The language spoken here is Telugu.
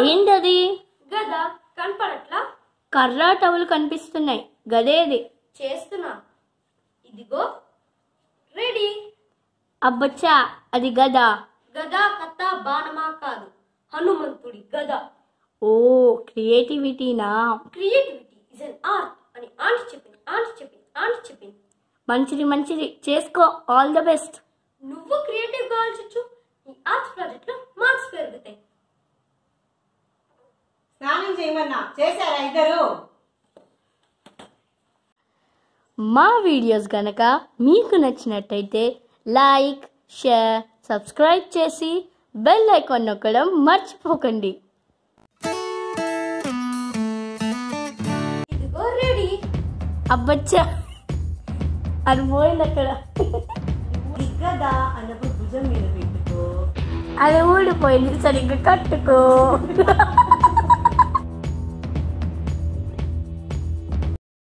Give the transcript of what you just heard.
ఏంటది గదా కనపడట్లా కర్ర టవలు కనిపిస్తున్నాయి గదేది చేస్తున్నా ఇదిగో రెడీ అబ్బచ్చా అది గదా గదా కథ బాణమా కాదు హనుమంతుడి గద ఓ క్రియేటివిటీనా క్రియేటివిటీ ఇస్ అన్ ఆర్ట్ అని ఆంటీ చెప్పింది ఆంటీ చెప్పింది ఆంటీ చెప్పింది మంచిది మంచిది చేసుకో ఆల్ ద బెస్ట్ నువ్వు క్రియేటివ్ గా ఆలోచించు ఈ ఆర్ట్స్ ప్రాజెక్ట్ లో మార్క్స్ పెరుగుతాయి స్నానం చేయమన్నా చేశారా ఇద్దరు మా వీడియోస్ గనక మీకు నచ్చినట్టయితే లైక్ షేర్ సబ్స్క్రైబ్ చేసి బెల్ ఐకాన్ నొక్కడం మర్చిపోకండి ఇదిగో రెడీ అబ్బచ్చా అది పోయింది అక్కడ దిగ్గదా అన్నప్పుడు భుజం మీద పెట్టుకో అది ఊడిపోయింది సరిగ్గా కట్టుకో